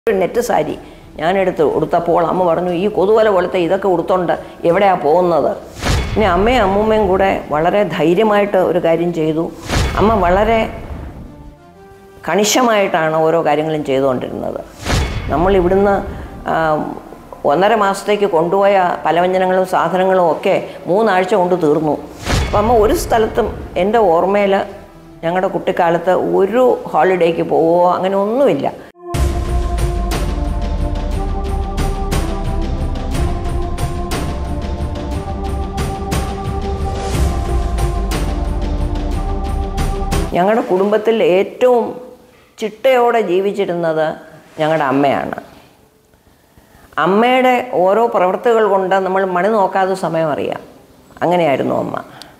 ഒരു നെറ്റ് സാരി ഞാനെടുത്ത് ഉടുത്തപ്പോൾ അമ്മ പറഞ്ഞു ഈ കൊതുവല പോലത്തെ ഇതൊക്കെ ഉടുത്തോണ്ട് എവിടെയാ പോകുന്നത് പിന്നെ അമ്മയും അമ്മൂമ്മയും കൂടെ വളരെ ധൈര്യമായിട്ട് ഒരു കാര്യം ചെയ്തു അമ്മ വളരെ കണിശമായിട്ടാണ് ഓരോ കാര്യങ്ങളും ചെയ്തുകൊണ്ടിരുന്നത് നമ്മൾ ഇവിടുന്ന് ആ, ഒന്നര മാസത്തേക്ക് കൊണ്ടുപോയ പലവ്യഞ്ജനങ്ങളും സാധനങ്ങളും ഒക്കെ മൂന്നാഴ്ച കൊണ്ട് തീർന്നു അപ്പം അമ്മ ഒരു സ്ഥലത്തും എൻ്റെ ഓർമ്മയിൽ ഞങ്ങളുടെ കുട്ടിക്കാലത്ത് ഒരു ഹോളിഡേക്ക് പോവുകയോ അങ്ങനെ ഒന്നുമില്ല ഞങ്ങളുടെ കുടുംബത്തിൽ ഏറ്റവും ചിട്ടയോടെ ജീവിച്ചിരുന്നത് ഞങ്ങളുടെ അമ്മയാണ് അമ്മയുടെ ഓരോ പ്രവൃത്തികൾ കൊണ്ട് നമ്മൾ മണി നോക്കാതെ സമയം അറിയാം അങ്ങനെയായിരുന്നു അമ്മ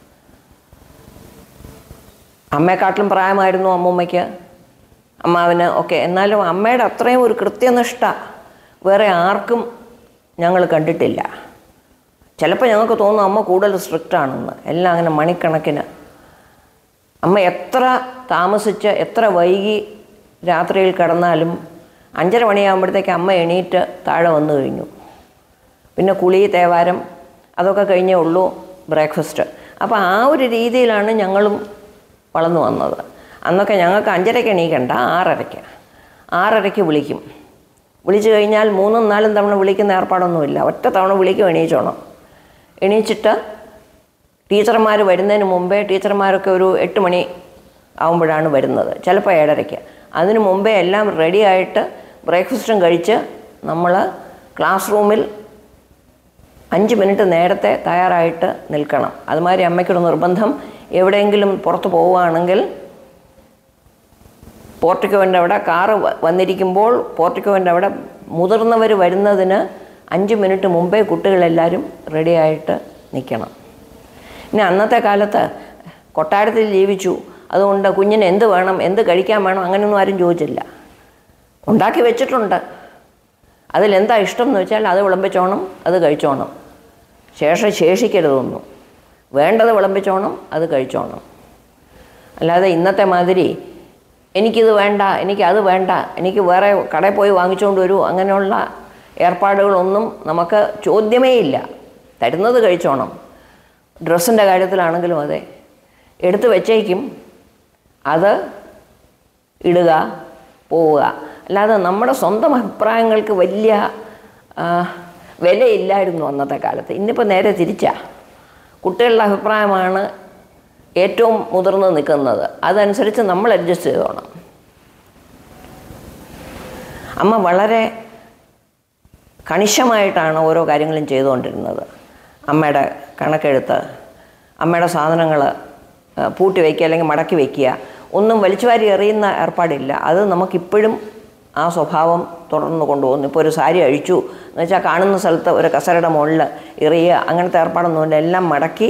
അമ്മയെക്കാട്ടിലും പ്രായമായിരുന്നു അമ്മൂമ്മയ്ക്ക് അമ്മാവിന് ഒക്കെ എന്നാലും അമ്മയുടെ അത്രയും ഒരു കൃത്യനിഷ്ഠ വേറെ ആർക്കും ഞങ്ങൾ കണ്ടിട്ടില്ല ചിലപ്പോൾ ഞങ്ങൾക്ക് തോന്നും അമ്മ കൂടുതൽ സ്ട്രിക്റ്റ് ആണെന്ന് എല്ലാം അങ്ങനെ മണിക്കണക്കിന് അമ്മ എത്ര താമസിച്ച് എത്ര വൈകി രാത്രിയിൽ കിടന്നാലും അഞ്ചര മണിയാകുമ്പോഴത്തേക്ക് അമ്മ എണീറ്റ് താഴെ വന്നു കഴിഞ്ഞു പിന്നെ കുളി തേവാരം അതൊക്കെ കഴിഞ്ഞേ ഉള്ളൂ ബ്രേക്ക്ഫാസ്റ്റ് അപ്പോൾ ആ ഒരു രീതിയിലാണ് ഞങ്ങളും വളർന്നു വന്നത് അന്നൊക്കെ ഞങ്ങൾക്ക് അഞ്ചരയ്ക്ക് എണീക്കണ്ട ആറരയ്ക്ക് ആറരയ്ക്ക് വിളിക്കും വിളിച്ചു കഴിഞ്ഞാൽ മൂന്നും നാലും തവണ വിളിക്കുന്ന ഏർപ്പാടൊന്നുമില്ല ഒറ്റ തവണ വിളിക്കും എണീച്ചോണം എണീച്ചിട്ട് ടീച്ചർമാർ വരുന്നതിന് മുമ്പേ ടീച്ചർമാരൊക്കെ ഒരു എട്ട് മണി ആകുമ്പോഴാണ് വരുന്നത് ചിലപ്പോൾ ഏഴരയ്ക്ക് അതിന് മുമ്പേ എല്ലാം റെഡിയായിട്ട് ബ്രേക്ക്ഫാസ്റ്റും കഴിച്ച് നമ്മൾ ക്ലാസ് റൂമിൽ അഞ്ച് മിനിറ്റ് നേരത്തെ തയ്യാറായിട്ട് നിൽക്കണം അതുമാതിരി അമ്മയ്ക്കൊരു നിർബന്ധം എവിടെയെങ്കിലും പുറത്ത് പോവുകയാണെങ്കിൽ പോർട്ടിക്കോവിൻ്റെ അവിടെ കാറ് വ- വന്നിരിക്കുമ്പോൾ പോർട്ടിക്കോവിൻ്റെ അവിടെ മുതിർന്നവർ വരുന്നതിന് അഞ്ച് മിനിറ്റ് മുമ്പേ കുട്ടികളെല്ലാവരും റെഡിയായിട്ട് നിൽക്കണം പിന്നെ അന്നത്തെ കാലത്ത് കൊട്ടാരത്തിൽ ജീവിച്ചു അതുകൊണ്ട് കുഞ്ഞിന് എന്ത് വേണം എന്ത് കഴിക്കാൻ വേണം അങ്ങനെയൊന്നും ആരും ചോദിച്ചില്ല ഉണ്ടാക്കി വെച്ചിട്ടുണ്ട് അതിലെന്താ ഇഷ്ടം എന്ന് വെച്ചാൽ അത് വിളമ്പിച്ചോണം അത് കഴിച്ചോണം ശേഷം ശേഷിക്കരുതൊന്നും വേണ്ടത് വിളമ്പിച്ചോണം അത് കഴിച്ചോണം അല്ലാതെ ഇന്നത്തെ മാതിരി എനിക്കിത് വേണ്ട എനിക്കത് വേണ്ട എനിക്ക് വേറെ കടയിൽ പോയി വാങ്ങിച്ചുകൊണ്ട് വരൂ അങ്ങനെയുള്ള ഏർപ്പാടുകളൊന്നും നമുക്ക് ചോദ്യമേ ഇല്ല തരുന്നത് കഴിച്ചോണം ഡ്രസ്സിൻ്റെ കാര്യത്തിലാണെങ്കിലും അതെ എടുത്തു വെച്ചേക്കും അത് ഇടുക പോവുക അല്ലാതെ നമ്മുടെ സ്വന്തം അഭിപ്രായങ്ങൾക്ക് വലിയ ആ, വിലയില്ലായിരുന്നു അന്നത്തെ കാലത്ത് ഇന്നിപ്പോൾ നേരെ തിരിച്ചാ കുട്ടികളുടെ അഭിപ്രായമാണ് ഏറ്റവും മുതിർന്ന് നിൽക്കുന്നത് അതനുസരിച്ച് നമ്മൾ അഡ്ജസ്റ്റ് ചെയ്തോണം അമ്മ വളരെ കണിശമായിട്ടാണ് ഓരോ കാര്യങ്ങളും ചെയ്തുകൊണ്ടിരുന്നത് അമ്മയുടെ കണക്കെഴുത്ത് അമ്മയുടെ സാധനങ്ങൾ പൂട്ടി വയ്ക്കുക അല്ലെങ്കിൽ മടക്കി വയ്ക്കുക ഒന്നും വലിച്ചുവാരി എറിയുന്ന ഏർപ്പാടില്ല അത് നമുക്കിപ്പോഴും ആ സ്വഭാവം തുടർന്ന് കൊണ്ടുപോകുന്നു ഇപ്പോൾ ഒരു സാരി അഴിച്ചു എന്ന് വെച്ചാൽ കാണുന്ന സ്ഥലത്ത് ഒരു കസരയുടെ മുകളിൽ എറിയുക അങ്ങനത്തെ ഏർപ്പാടൊന്നുമില്ല എല്ലാം മടക്കി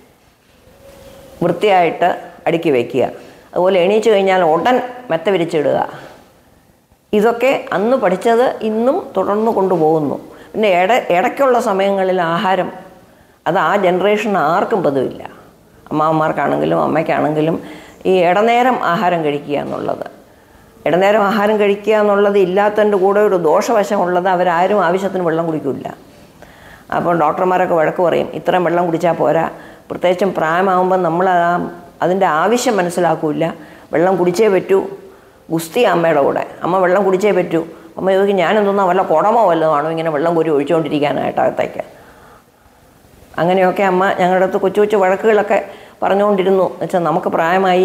വൃത്തിയായിട്ട് അടുക്കി വയ്ക്കുക അതുപോലെ എണീച്ചു കഴിഞ്ഞാൽ ഉടൻ മെത്ത വിരിച്ചിടുക ഇതൊക്കെ അന്ന് പഠിച്ചത് ഇന്നും തുടർന്ന് കൊണ്ടുപോകുന്നു പിന്നെ ഇട ഇടയ്ക്കുള്ള സമയങ്ങളിൽ ആഹാരം അത് ആ ജനറേഷൻ ആർക്കും പതിവില്ല അമ്മാവന്മാർക്കാണെങ്കിലും അമ്മയ്ക്കാണെങ്കിലും ഈ ഇടനേരം ആഹാരം കഴിക്കുക എന്നുള്ളത് ഇടനേരം ആഹാരം കഴിക്കുക എന്നുള്ളത് ഇല്ലാത്തതിൻ്റെ കൂടെ ഒരു ദോഷവശമുള്ളത് അവരാരും ആവശ്യത്തിന് വെള്ളം കുടിക്കില്ല അപ്പോൾ ഡോക്ടർമാരൊക്കെ വഴക്ക് പറയും ഇത്രയും വെള്ളം കുടിച്ചാൽ പോരാ പ്രത്യേകിച്ചും പ്രായമാകുമ്പോൾ നമ്മൾ ആ അതിൻ്റെ ആവശ്യം മനസ്സിലാക്കില്ല വെള്ളം കുടിച്ചേ പറ്റൂ ഗുസ്തി അമ്മയുടെ കൂടെ അമ്മ വെള്ളം കുടിച്ചേ പറ്റൂ അമ്മ ചോദിക്കും ഞാനെന്തോന്നാ വല്ല കുടമോ വല്ലതുമാണോ ഇങ്ങനെ വെള്ളം കോരി ഒഴിച്ചുകൊണ്ടിരിക്കാനായിട്ട് അകത്തേക്ക് അങ്ങനെയൊക്കെ അമ്മ ഞങ്ങളുടെ അടുത്ത് കൊച്ചു കൊച്ചു വഴക്കുകളൊക്കെ പറഞ്ഞുകൊണ്ടിരുന്നു വെച്ചാൽ നമുക്ക് പ്രായമായി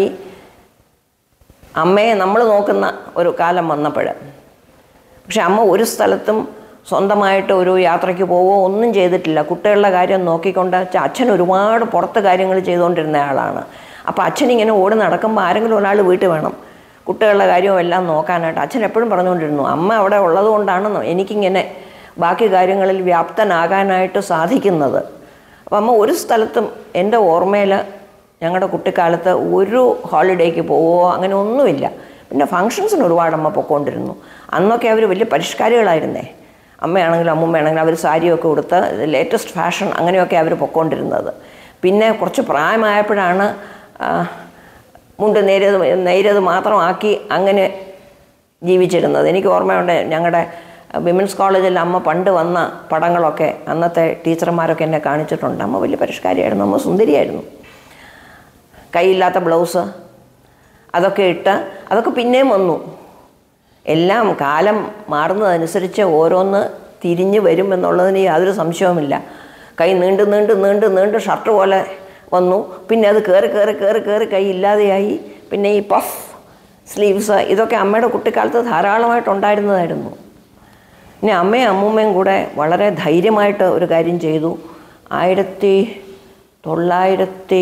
അമ്മയെ നമ്മൾ നോക്കുന്ന ഒരു കാലം വന്നപ്പോൾ പക്ഷെ അമ്മ ഒരു സ്ഥലത്തും സ്വന്തമായിട്ട് ഒരു യാത്രയ്ക്ക് പോവോ ഒന്നും ചെയ്തിട്ടില്ല കുട്ടികളുടെ കാര്യം നോക്കിക്കൊണ്ട് അച്ഛ- അച്ഛൻ ഒരുപാട് പുറത്ത് കാര്യങ്ങൾ ചെയ്തുകൊണ്ടിരുന്ന ആളാണ് അപ്പോൾ അച്ഛൻ ഇങ്ങനെ ഓടി നടക്കുമ്പോൾ ആരെങ്കിലും ഒരാൾ വീട്ടിൽ വേണം കുട്ടികളുടെ കാര്യവും എല്ലാം നോക്കാനായിട്ട് അച്ഛൻ എപ്പോഴും പറഞ്ഞുകൊണ്ടിരുന്നു അമ്മ അവിടെ ഉള്ളത് കൊണ്ടാണ് എനിക്കിങ്ങനെ ബാക്കി കാര്യങ്ങളിൽ വ്യാപ്തനാകാനായിട്ട് സാധിക്കുന്നത് അപ്പം അമ്മ ഒരു സ്ഥലത്തും എൻ്റെ ഓർമ്മയിൽ ഞങ്ങളുടെ കുട്ടിക്കാലത്ത് ഒരു ഹോളിഡേക്ക് പോവോ അങ്ങനെ ഒന്നുമില്ല പിന്നെ ഫങ്ഷൻസിന് ഒരുപാട് അമ്മ പൊക്കോണ്ടിരുന്നു അന്നൊക്കെ അവർ വലിയ പരിഷ്കാരികളായിരുന്നേ അമ്മയാണെങ്കിലും അമ്മൂമ്മയാണെങ്കിലും അവർ സാരിയൊക്കെ ഉടുത്ത് ലേറ്റസ്റ്റ് ഫാഷൻ അങ്ങനെയൊക്കെ അവർ പൊക്കോണ്ടിരുന്നത് പിന്നെ കുറച്ച് പ്രായമായപ്പോഴാണ് ആ, മുണ്ട് നേരിയത് നേരിയത് മാത്രമാക്കി അങ്ങനെ ജീവിച്ചിരുന്നത് എനിക്ക് ഓർമ്മയുണ്ട് ഞങ്ങളുടെ വിമൻസ് കോളേജിൽ അമ്മ പണ്ട് വന്ന പടങ്ങളൊക്കെ അന്നത്തെ ടീച്ചർമാരൊക്കെ എന്നെ കാണിച്ചിട്ടുണ്ട് അമ്മ വലിയ പരിഷ്കാരിയായിരുന്നു അമ്മ സുന്ദരിയായിരുന്നു കൈയില്ലാത്ത ബ്ലൗസ് അതൊക്കെ ഇട്ട് അതൊക്കെ പിന്നെയും വന്നു എല്ലാം കാലം മാറുന്നതനുസരിച്ച് ഓരോന്ന് തിരിഞ്ഞു വരും എന്നുള്ളതിന് യാതൊരു സംശയവുമില്ല കൈ നീണ്ട് നീണ്ട് നീണ്ട് നീണ്ട് ഷർട്ട് പോലെ വന്നു പിന്നെ അത് കയറി കയറി കയറി കയറി കൈ ഇല്ലാതെയായി പിന്നെ ഈ പഫ് സ്ലീവ്സ് ഇതൊക്കെ അമ്മയുടെ കുട്ടിക്കാലത്ത് ധാരാളമായിട്ടുണ്ടായിരുന്നതായിരുന്നു ഇനി അമ്മയും അമ്മൂമ്മയും കൂടെ വളരെ ധൈര്യമായിട്ട് ഒരു കാര്യം ചെയ്തു ആയിരത്തി തൊള്ളായിരത്തി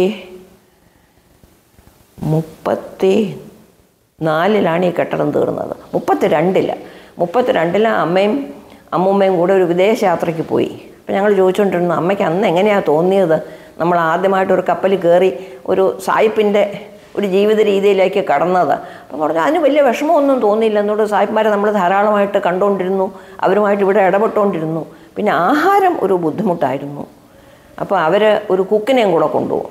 മുപ്പത്തി നാലിലാണ് ഈ കെട്ടിടം തീർന്നത് മുപ്പത്തി രണ്ടില് മുപ്പത്തി രണ്ടില് അമ്മയും അമ്മൂമ്മയും കൂടെ ഒരു വിദേശയാത്രയ്ക്ക് പോയി അപ്പം ഞങ്ങൾ ചോദിച്ചുകൊണ്ടിരുന്നു അമ്മയ്ക്ക് അന്ന് എങ്ങനെയാണ് തോന്നിയത് നമ്മൾ ആദ്യമായിട്ട് ഒരു കപ്പലിൽ കയറി ഒരു സായിപ്പിൻ്റെ ഒരു ജീവിത രീതിയിലേക്ക് കടന്നത് അപ്പം പറഞ്ഞു അതിന് വലിയ വിഷമമൊന്നും തോന്നിയില്ല എന്നോട് സായിപ്പ്മാരെ നമ്മൾ ധാരാളമായിട്ട് കണ്ടുകൊണ്ടിരുന്നു അവരുമായിട്ട് ഇവിടെ ഇടപെട്ടുകൊണ്ടിരുന്നു പിന്നെ ആഹാരം ഒരു ബുദ്ധിമുട്ടായിരുന്നു അപ്പോൾ അവർ ഒരു കുക്കിനെയും കൂടെ കൊണ്ടുപോകും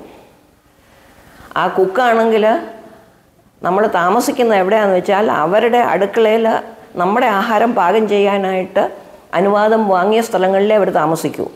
ആ കുക്കാണെങ്കിൽ നമ്മൾ താമസിക്കുന്ന എവിടെയാണെന്ന് വെച്ചാൽ അവരുടെ അടുക്കളയിൽ നമ്മുടെ ആഹാരം പാകം ചെയ്യാനായിട്ട് അനുവാദം വാങ്ങിയ സ്ഥലങ്ങളിലേ അവർ താമസിക്കൂ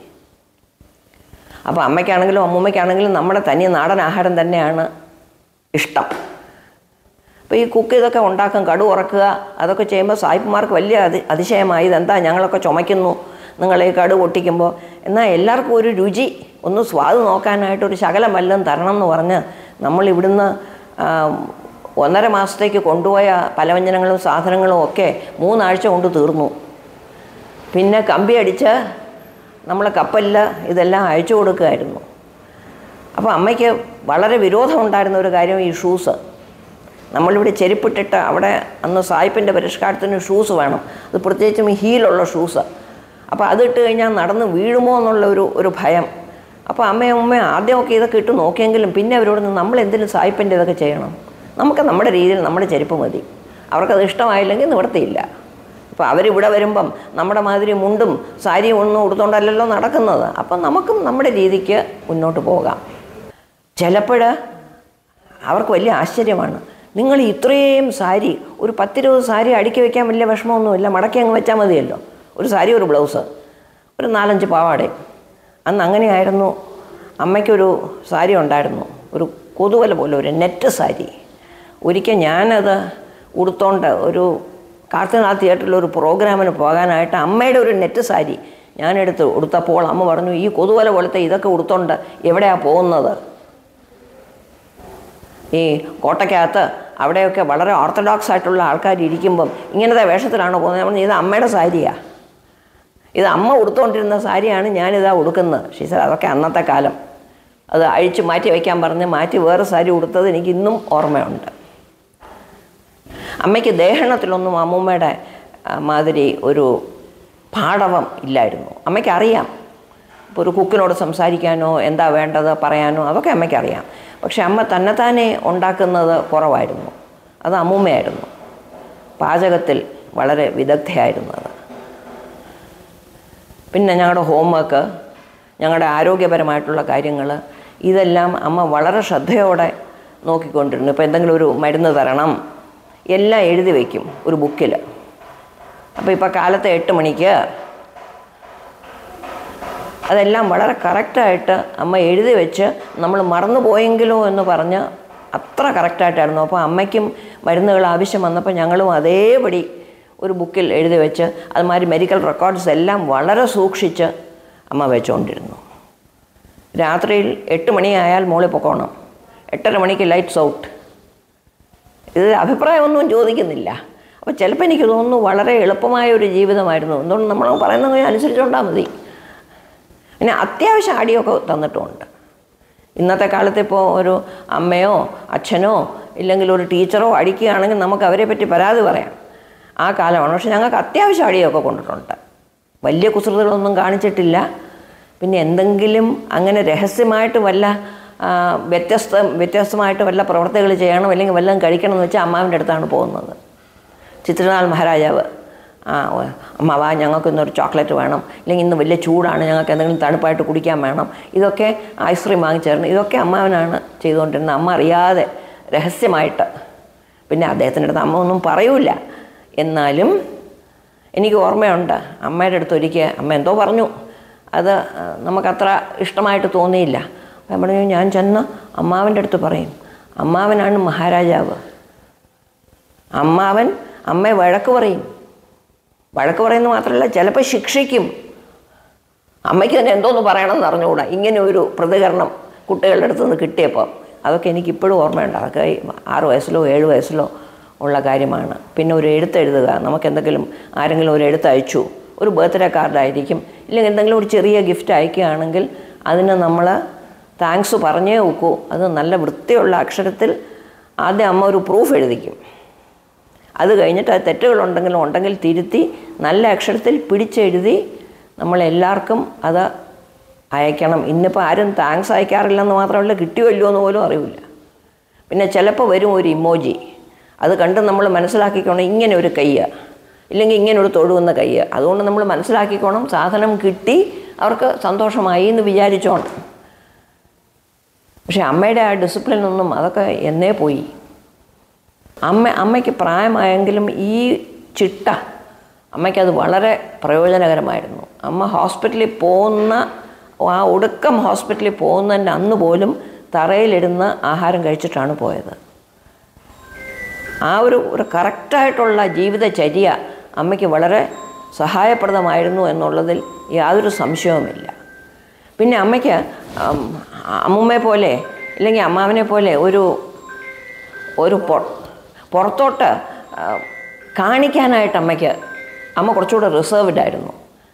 അപ്പോൾ അമ്മയ്ക്കാണെങ്കിലും അമ്മൂമ്മയ്ക്കാണെങ്കിലും നമ്മുടെ തനി നാടൻ ആഹാരം തന്നെയാണ് ഇഷ്ടം അപ്പോൾ ഈ കുക്ക് ഇതൊക്കെ ഉണ്ടാക്കും കടു ഉറക്കുക അതൊക്കെ ചെയ്യുമ്പോൾ സായിപ്പുമാർക്ക് വലിയ അതി അതിശയമായി ഇതെന്താ ഞങ്ങളൊക്കെ ചുമയ്ക്കുന്നു നിങ്ങൾ ഈ കടു പൊട്ടിക്കുമ്പോൾ എന്നാൽ എല്ലാവർക്കും ഒരു രുചി ഒന്ന് സ്വാദ് നോക്കാനായിട്ട് ഒരു ശകലം വല്ലതും തരണം എന്ന് പറഞ്ഞ് നമ്മൾ ഇവിടുന്ന് ആ, ഒന്നര മാസത്തേക്ക് കൊണ്ടുപോയ പലവ്യഞ്ജനങ്ങളും സാധനങ്ങളും ഒക്കെ മൂന്നാഴ്ച കൊണ്ട് തീർന്നു പിന്നെ കമ്പി അടിച്ച് നമ്മൾ കപ്പലിൽ ഇതെല്ലാം അയച്ചു കൊടുക്കുമായിരുന്നു അപ്പോൾ അമ്മയ്ക്ക് വളരെ വിരോധമുണ്ടായിരുന്ന ഒരു കാര്യം ഈ ഷൂസ് നമ്മളിവിടെ ചെരുപ്പിട്ടിട്ട് അവിടെ അന്ന് സായിപ്പിൻ്റെ പരിഷ്കാരത്തിന് ഷൂസ് വേണം അത് പ്രത്യേകിച്ചും ഈ ഹീലുള്ള ഷൂസ് അപ്പോൾ അതിട്ട് കഴിഞ്ഞാൽ നടന്ന് വീഴുമോ എന്നുള്ള ഒരു ഒരു ഭയം അപ്പോൾ അമ്മയും അമ്മയും ആദ്യമൊക്കെ ഇതൊക്കെ ഇട്ട് നോക്കിയെങ്കിലും പിന്നെ അവരോട് നിന്ന് നമ്മൾ എന്തിനും സായിപ്പിൻ്റെ ഇതൊക്കെ ചെയ്യണം നമുക്ക് നമ്മുടെ രീതിയിൽ നമ്മുടെ ചെരുപ്പ് മതി അവർക്കത് ഇഷ്ടമായില്ലെങ്കിൽ നിവർത്തിയില്ല അപ്പോൾ അവരിവിടെ വരുമ്പം നമ്മുടെ മാതിരി മുണ്ടും സാരിയും ഒന്നും ഉടുത്തോണ്ടല്ലല്ലോ നടക്കുന്നത് അപ്പം നമുക്കും നമ്മുടെ രീതിക്ക് മുന്നോട്ട് പോകാം ചിലപ്പോൾ അവർക്ക് വലിയ ആശ്ചര്യമാണ് നിങ്ങൾ ഇത്രയും സാരി ഒരു പത്തിരുപത് സാരി അടുക്കി വയ്ക്കാൻ വലിയ വിഷമമൊന്നുമില്ല മടക്കി അങ്ങ് വെച്ചാൽ മതിയല്ലോ ഒരു സാരി ഒരു ബ്ലൗസ് ഒരു നാലഞ്ച് പാവാടയും അന്ന് അങ്ങനെയായിരുന്നു അമ്മയ്ക്കൊരു സാരി ഉണ്ടായിരുന്നു ഒരു കൊതുവല പോലെ ഒരു നെറ്റ് സാരി ഒരിക്കൽ ഞാനത് ഉടുത്തോണ്ട് ഒരു കാർത്തിനാഥ് തിയേറ്ററിൽ ഒരു പ്രോഗ്രാമിന് പോകാനായിട്ട് അമ്മയുടെ ഒരു നെറ്റ് സാരി ഞാനെടുത്ത് ഉടുത്തപ്പോൾ അമ്മ പറഞ്ഞു ഈ കൊതുവല പോലത്തെ ഇതൊക്കെ ഉടുത്തോണ്ട് എവിടെയാണ് പോകുന്നത് ഈ കോട്ടയ്ക്കകത്ത് അവിടെയൊക്കെ വളരെ ഓർത്തഡോക്സ് ആയിട്ടുള്ള ആൾക്കാർ ഇരിക്കുമ്പം ഇങ്ങനത്തെ വേഷത്തിലാണോ പോകുന്നത് ഞാൻ പറഞ്ഞു ഇത് അമ്മയുടെ സാരിയാണ് ഇത് അമ്മ ഉടുത്തുകൊണ്ടിരുന്ന സാരിയാണ് ഞാനിതാ ഉടുക്കുന്നത് ഷീസർ അതൊക്കെ അന്നത്തെ കാലം അത് അഴിച്ച് മാറ്റി വയ്ക്കാൻ പറഞ്ഞ് മാറ്റി വേറെ സാരി ഉടുത്തത് എനിക്ക് ഇന്നും ഓർമ്മയുണ്ട് അമ്മയ്ക്ക് ദേഹണത്തിലൊന്നും അമ്മൂമ്മയുടെ ആ, മാതിരി ഒരു പാടവം ഇല്ലായിരുന്നു അമ്മയ്ക്ക് അറിയാം ഇപ്പോൾ ഒരു കുക്കിനോട് സംസാരിക്കാനോ എന്താ വേണ്ടത് പറയാനോ അതൊക്കെ അമ്മയ്ക്ക് അറിയാം പക്ഷെ അമ്മ തന്നെത്താനെ ഉണ്ടാക്കുന്നത് കുറവായിരുന്നു അത് അമ്മൂമ്മയായിരുന്നു പാചകത്തിൽ വളരെ വിദഗ്ധയായിരുന്നത് പിന്നെ ഞങ്ങളുടെ ഹോംവർക്ക് ഞങ്ങളുടെ ആരോഗ്യപരമായിട്ടുള്ള കാര്യങ്ങൾ ഇതെല്ലാം അമ്മ വളരെ ശ്രദ്ധയോടെ നോക്കിക്കൊണ്ടിരുന്നു ഇപ്പോൾ എന്തെങ്കിലും ഒരു മരുന്ന് തരണം എല്ലാം എഴുതി വയ്ക്കും ഒരു ബുക്കിൽ അപ്പോൾ ഇപ്പോൾ കാലത്തെ എട്ട് മണിക്ക് അതെല്ലാം വളരെ കറക്റ്റായിട്ട് അമ്മ എഴുതി വെച്ച് നമ്മൾ മറന്നു പോയെങ്കിലോ എന്ന് പറഞ്ഞ് അത്ര കറക്റ്റായിട്ടായിരുന്നു അപ്പോൾ അമ്മയ്ക്കും മരുന്നുകൾ ആവശ്യം വന്നപ്പോൾ ഞങ്ങളും അതേപടി ഒരു ബുക്കിൽ എഴുതി വെച്ച് അതുമാതിരി മെഡിക്കൽ റെക്കോർഡ്സ് എല്ലാം വളരെ സൂക്ഷിച്ച് അമ്മ വെച്ചുകൊണ്ടിരുന്നു രാത്രിയിൽ എട്ട് മണിയായാൽ മോളിൽ പൊക്കോണം എട്ടര മണിക്ക് ലൈറ്റ്സ് ഔട്ട് ഇത് അഭിപ്രായമൊന്നും ചോദിക്കുന്നില്ല അപ്പോൾ ചിലപ്പോൾ എനിക്ക് തോന്നുന്നു വളരെ എളുപ്പമായ ഒരു ജീവിതമായിരുന്നു എന്തുകൊണ്ട് നമ്മൾ പറയുന്നത് അനുസരിച്ചുകൊണ്ടാൽ മതി പിന്നെ അത്യാവശ്യം അടിയൊക്കെ തന്നിട്ടുമുണ്ട് ഇന്നത്തെ കാലത്ത് ഇപ്പോൾ ഒരു അമ്മയോ അച്ഛനോ ഇല്ലെങ്കിൽ ഒരു ടീച്ചറോ അടിക്കുകയാണെങ്കിൽ നമുക്ക് അവരെ പറ്റി പരാതി പറയാം ആ കാലമാണ് പക്ഷെ ഞങ്ങൾക്ക് അത്യാവശ്യം അടിയൊക്കെ കൊണ്ടിട്ടുണ്ട് വലിയ കുസൃതികളൊന്നും കാണിച്ചിട്ടില്ല പിന്നെ എന്തെങ്കിലും അങ്ങനെ രഹസ്യമായിട്ട് വല്ല ആ, വ്യത്യസ്ത വ്യത്യസ്തമായിട്ട് വല്ല പ്രവർത്തികൾ ചെയ്യണം അല്ലെങ്കിൽ വല്ലതും കഴിക്കണം എന്ന് വെച്ചാൽ അമ്മാവിൻ്റെ അടുത്താണ് പോകുന്നത് ചിത്രനാൾ മഹാരാജാവ് ആ ഓ, അമ്മാവ ഞങ്ങൾക്ക് ഇന്നൊരു ചോക്ലേറ്റ് വേണം അല്ലെങ്കിൽ ഇന്ന് വലിയ ചൂടാണ് ഞങ്ങൾക്ക് എന്തെങ്കിലും തണുപ്പായിട്ട് കുടിക്കാൻ വേണം ഇതൊക്കെ ഐസ്ക്രീം വാങ്ങിച്ചേരണം ഇതൊക്കെ അമ്മാവനാണ് ചെയ്തുകൊണ്ടിരുന്നത് അമ്മ അറിയാതെ രഹസ്യമായിട്ട് പിന്നെ അദ്ദേഹത്തിൻ്റെ അടുത്ത് അമ്മ ഒന്നും പറയൂല എന്നാലും എനിക്ക് ഓർമ്മയുണ്ട് അമ്മയുടെ അടുത്ത് ഒരിക്കൽ അമ്മ എന്തോ പറഞ്ഞു അത് ആ, നമുക്കത്ര ഇഷ്ടമായിട്ട് തോന്നിയില്ല അപ്പം പറഞ്ഞു ഞാൻ ചെന്ന് അമ്മാവൻ്റെ അടുത്ത് പറയും അമ്മാവനാണ് മഹാരാജാവ് അമ്മാവൻ അമ്മയെ വഴക്ക് പറയും വഴക്ക് പറയുന്നത് മാത്രമല്ല ചിലപ്പോൾ ശിക്ഷിക്കും അമ്മയ്ക്ക് തന്നെ എന്തോന്ന് പറയണമെന്ന് അറിഞ്ഞുകൂടാ ഇങ്ങനെ ഒരു പ്രതികരണം കുട്ടികളുടെ അടുത്ത് നിന്ന് കിട്ടിയപ്പോൾ അതൊക്കെ എനിക്ക് ഇപ്പോഴും ഓർമ്മയുണ്ട് അതൊക്കെ ഈ ആറ് വയസ്സിലോ ഏഴ് വയസ്സിലോ ഉള്ള കാര്യമാണ് പിന്നെ ഒരു എഴുത്ത് എഴുതുക നമുക്ക് എന്തെങ്കിലും ആരെങ്കിലും ഒരു എഴുത്ത് അയച്ചു ഒരു ബർത്ത്ഡേ കാർഡായിരിക്കും ഇല്ലെങ്കിൽ എന്തെങ്കിലും ഒരു ചെറിയ ഗിഫ്റ്റ് അയക്കുകയാണെങ്കിൽ അതിന് നമ്മൾ താങ്ക്സ് പറഞ്ഞേ ഒക്കൂ അത് നല്ല വൃത്തിയുള്ള അക്ഷരത്തിൽ ആദ്യം അമ്മ ഒരു പ്രൂഫ് എഴുതിക്കും അത് കഴിഞ്ഞിട്ട് അത് തെറ്റുകളുണ്ടെങ്കിലും ഉണ്ടെങ്കിൽ തിരുത്തി നല്ല അക്ഷരത്തിൽ പിടിച്ചെഴുതി നമ്മളെല്ലാവർക്കും അത് അയക്കണം ഇന്നിപ്പോൾ ആരും താങ്ക്സ് അയക്കാറില്ലെന്ന് മാത്രമല്ല കിട്ടിയോ ഇല്ലയോ എന്ന് പോലും അറിയില്ല പിന്നെ ചിലപ്പോൾ വരും ഒരു ഇമോജി അത് കണ്ട് നമ്മൾ മനസ്സിലാക്കിക്കോണം ഇങ്ങനെ ഒരു കയ്യ ഇല്ലെങ്കിൽ ഇങ്ങനെ ഒരു തൊഴുകുന്ന കയ്യ അതുകൊണ്ട് നമ്മൾ മനസ്സിലാക്കിക്കോണം സാധനം കിട്ടി അവർക്ക് സന്തോഷമായി എന്ന് വിചാരിച്ചോണം പക്ഷേ അമ്മയുടെ ആ ഡിസിപ്ലിൻ ഒന്നും അതൊക്കെ എന്നേ പോയി അമ്മ അമ്മയ്ക്ക് പ്രായമായെങ്കിലും ഈ ചിട്ട അമ്മയ്ക്കത് വളരെ പ്രയോജനകരമായിരുന്നു അമ്മ ഹോസ്പിറ്റലിൽ പോകുന്ന ആ ഒടുക്കം ഹോസ്പിറ്റലിൽ പോകുന്നതിൻ്റെ അന്ന് പോലും തറയിലിരുന്ന് ആഹാരം കഴിച്ചിട്ടാണ് പോയത് ആ ഒരു ഒരു കറക്റ്റായിട്ടുള്ള ജീവിതചര്യ അമ്മയ്ക്ക് വളരെ സഹായപ്രദമായിരുന്നു എന്നുള്ളതിൽ യാതൊരു സംശയവുമില്ല പിന്നെ അമ്മയ്ക്ക് ഉം, അമ്മുമ്മയെ പോലെ ഇല്ലെങ്കിൽ അമ്മാവനെ പോലെ ഒരു ഒരു പൊ- പുറത്തോട്ട് ആ, കാണിക്കാനായിട്ട് അമ്മയ്ക്ക് അമ്മ കുറച്ചുകൂടെ റിസർവ്ഡ് ആയിരുന്നു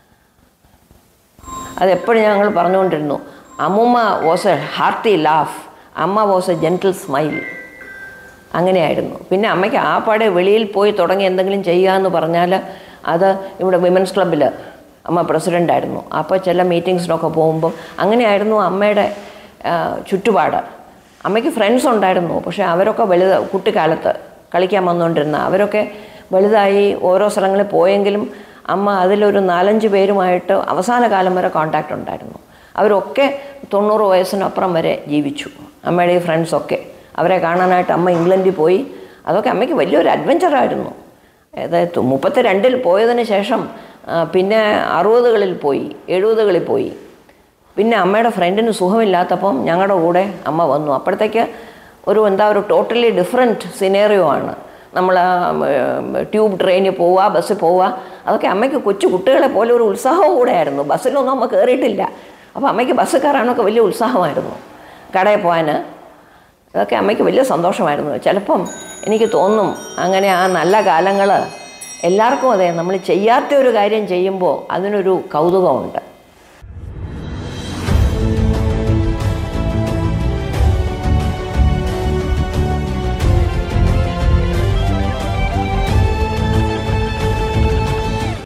അതെപ്പോഴും ഞങ്ങൾ പറഞ്ഞുകൊണ്ടിരുന്നു അമ്മുമ്മ വാസ് എ ഹാർട്ടി ലാഫ് അമ്മ വാസ് എ ജെൻറ്റിൽ സ്മൈൽ അങ്ങനെയായിരുന്നു പിന്നെ അമ്മയ്ക്ക് ആ പാടെ വെളിയിൽ പോയി തുടങ്ങി എന്തെങ്കിലും ചെയ്യുക എന്ന് പറഞ്ഞാൽ അത് ഇവിടെ വിമൻസ് ക്ലബ്ബിൽ അമ്മ പ്രസിഡൻ്റായിരുന്നു അപ്പോൾ ചില മീറ്റിങ്സിനൊക്കെ പോകുമ്പോൾ അങ്ങനെയായിരുന്നു അമ്മയുടെ ആ, ചുറ്റുപാട് അമ്മയ്ക്ക് ഫ്രണ്ട്സ് ഉണ്ടായിരുന്നു പക്ഷേ അവരൊക്കെ വലുത് കുട്ടിക്കാലത്ത് കളിക്കാൻ വന്നുകൊണ്ടിരുന്ന അവരൊക്കെ വലുതായി ഓരോ സ്ഥലങ്ങളിൽ പോയെങ്കിലും അമ്മ അതിലൊരു നാലഞ്ച് പേരുമായിട്ട് അവസാന കാലം വരെ കോണ്ടാക്റ്റ് ഉണ്ടായിരുന്നു അവരൊക്കെ തൊണ്ണൂറ് വയസ്സിനപ്പുറം വരെ ജീവിച്ചു അമ്മയുടെ ഈ ഫ്രണ്ട്സൊക്കെ അവരെ കാണാനായിട്ട് അമ്മ ഇംഗ്ലണ്ടിൽ പോയി അതൊക്കെ അമ്മയ്ക്ക് വലിയൊരു അഡ്വഞ്ചറായിരുന്നു അതായത് മുപ്പത്തി രണ്ടിൽ പോയതിന് ശേഷം ആ, പിന്നെ അറുപതുകളിൽ പോയി എഴുപതുകളിൽ പോയി പിന്നെ അമ്മയുടെ ഫ്രണ്ടിന് സുഖമില്ലാത്തപ്പം ഞങ്ങളുടെ കൂടെ അമ്മ വന്നു അപ്പോഴത്തേക്ക് ഒരു എന്താ ഒരു ടോട്ടലി ഡിഫറെൻറ്റ് സിനേറിയോ ആണ് നമ്മൾ ട്യൂബ് ട്രെയിനിൽ പോവുക ബസ്സിൽ പോവുക അതൊക്കെ അമ്മയ്ക്ക് കൊച്ചു കുട്ടികളെ പോലെ ഒരു ഉത്സാഹവും കൂടെയായിരുന്നു ബസ്സിലൊന്നും അമ്മ കയറിയിട്ടില്ല അപ്പോൾ അമ്മയ്ക്ക് ബസ് കയറാനൊക്കെ വലിയ ഉത്സാഹമായിരുന്നു കടയിൽ പോകാൻ അതൊക്കെ അമ്മയ്ക്ക് വലിയ സന്തോഷമായിരുന്നു ചിലപ്പം എനിക്ക് തോന്നും അങ്ങനെ ആ നല്ല കാലങ്ങൾ എല്ലാവർക്കും അതെ നമ്മൾ ചെയ്യാത്ത ഒരു കാര്യം ചെയ്യുമ്പോൾ അതിനൊരു കൗതുകമുണ്ട്